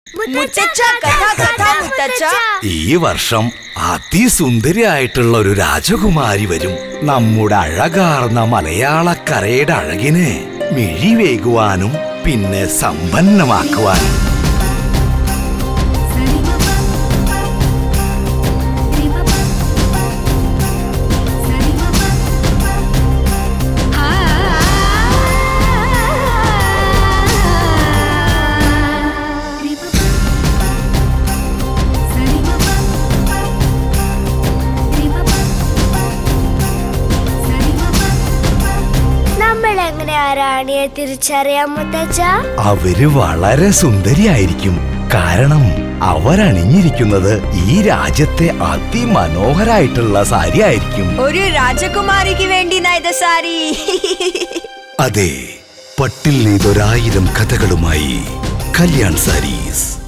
മുത്തച്ഛ കഥ കഥ മുത്തച്ഛ ഈ വർഷം അതിസുന്ദരിയായിട്ടുള്ള ഒരു രാജകുമാരി വരും നമ്മുടെ അഴകാർന്ന മലയാളക്കരയുടെ അഴകിനെ മിഴിവേകുവാനും പിന്നെ സമ്പന്നമാക്കുവാനും നമ്മൾ എങ്ങനെ ആ റാണിയെ തിരിച്ചറിയാം മുത്തച്ഛ അവര് വളരെ സുന്ദരിയായിരിക്കും കാരണം അവരണിഞ്ഞിരിക്കുന്നത് ഈ രാജ്യത്തെ അതിമനോഹരായിട്ടുള്ള സാരി ആയിരിക്കും ഒരു രാജകുമാരിക്ക് വേണ്ടി നയത സാരി അതെ പട്ടിൽ നെയ്തൊരായിരം കഥകളുമായി കല്യാൺ സാരീസ്